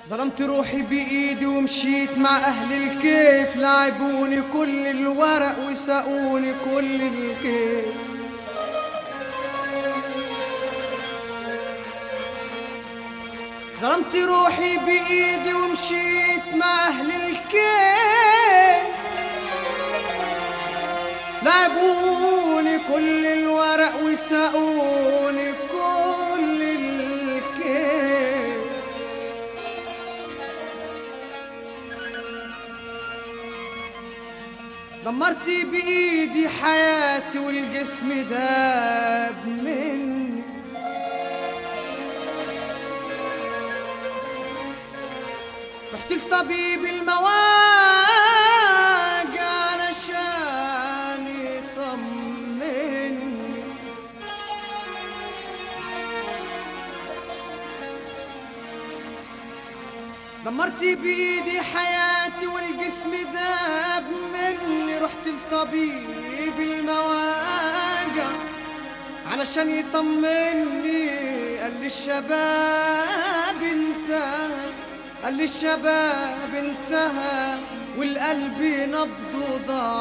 ظلمت روحي بإيدي ومشيت مع أهل الكيف لعبوني كل الورق وسقوني كل الكيف ظلمت روحي بإيدي ومشيت مع أهل الكيف لعبوني كل الورق وسقوني كل الكيف دمرت بإيدي حياتي والجسم داب مني رحت لطبيب المواجع علشان يطمني دمرت بإيدي حياتي والجسم داب مني رحت لطبيب المواجع علشان يطمني قال لي الشباب انتهى قال لي الشباب انتهى والقلب نبضه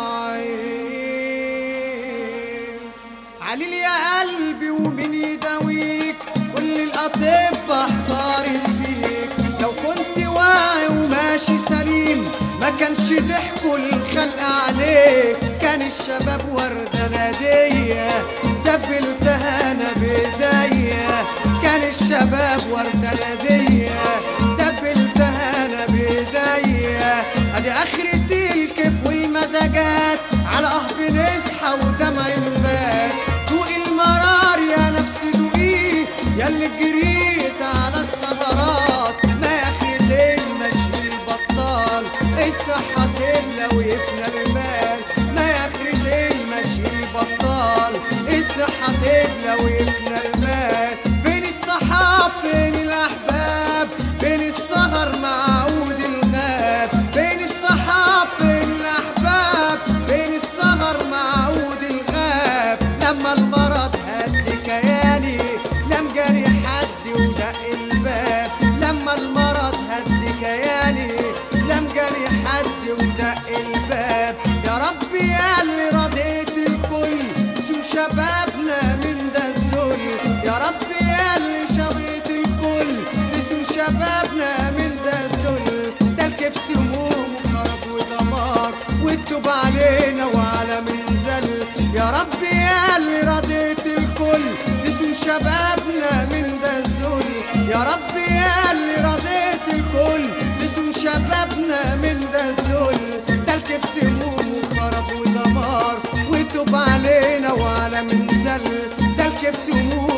ضعيف عليل يا قلبي ومين يداويك كل الأطباء احتارت فيك لو كنت واعي وماشي سليم ما كانش ضحكوا الخلق عليك كان الشباب وردة نادية دبلتها انا بايديا كان الشباب وردة نادية دبلتها انا بايديا ادي اخرة الكيف والمزاجات على قهب نصحى ودمع نبات دوق المرار يا نفسي دوقيه يا اللي جريت على الثغرات ما اخرة المشي البطال الصحة تملى ويفنى المال ما اخرة المشي البطال الصحة تملى ويفنى المال فين الصحاب فين الاحباب فين السهر مع عود الغاب فين الصحاب فين الاحباب فين السهر مع عود الغاب لما المرض هد كياني لم جاني حد ودق الباب لما المرض هد كياني لم جاني حد ودق الباب يا رب يا اللي رضيت الكل شو شبابنا من ده الذل يا رب يا اللي شويت الكل نسوا شبابنا من ده الذل ده الكيف سموم وخرب ودمار والتوب علينا وعلى من زل يا رب يا اللي رضيت الكل نسوا شبابنا من ده الذل يا رب يا اللي رضيت الكل نسوا شبابنا من ده الذل ده الكيف سموم وخرب ودمار وتوب علينا وعلى من زل ده الكيف سموم